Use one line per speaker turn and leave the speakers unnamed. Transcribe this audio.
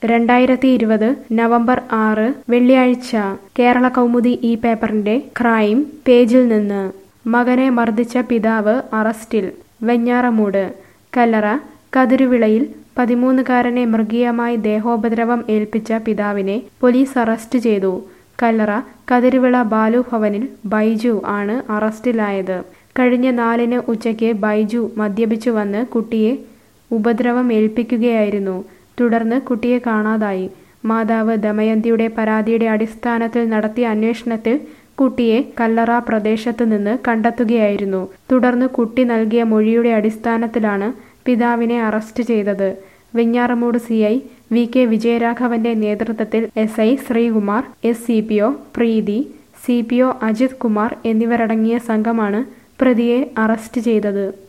രണ്ടായിരത്തി ഇരുപത് നവംബർ ആറ് വെള്ളിയാഴ്ച കേരള കൗമുദി ഈ പേപ്പറിന്റെ ക്രൈം പേജിൽ നിന്ന് മകനെ മർദ്ദിച്ച പിതാവ് അറസ്റ്റിൽ വെഞ്ഞാറമൂട് കല്ലറ കതിരുവിളയിൽ പതിമൂന്നുകാരനെ മൃഗീയമായി ദേഹോപദ്രവം ഏൽപ്പിച്ച പിതാവിനെ പോലീസ് അറസ്റ്റ് ചെയ്തു കല്ലറ കതിരുവിള ബാലു ഭവനിൽ ബൈജു ആണ് അറസ്റ്റിലായത് കഴിഞ്ഞ നാലിന് ഉച്ചയ്ക്ക് ബൈജു മദ്യപിച്ചു വന്ന് കുട്ടിയെ ഉപദ്രവം ഏൽപ്പിക്കുകയായിരുന്നു തുടർന്ന് കുട്ടിയെ കാണാതായി മാതാവ് ദമയന്തിയുടെ പരാതിയുടെ അടിസ്ഥാനത്തിൽ നടത്തിയ അന്വേഷണത്തിൽ കുട്ടിയെ കല്ലറ പ്രദേശത്ത് നിന്ന് കണ്ടെത്തുകയായിരുന്നു തുടർന്ന് കുട്ടി നൽകിയ മൊഴിയുടെ അടിസ്ഥാനത്തിലാണ് പിതാവിനെ അറസ്റ്റ് ചെയ്തത് Venjaramoodu C I V K വിജയരാഘവന്റെ നേതൃത്വത്തിൽ S I Sreekumar S C P O Preethi C P O Ajith Kumar എന്നിവരടങ്ങിയ സംഘമാണ് പ്രതിയെ അറസ്റ്റ് ചെയ്തത്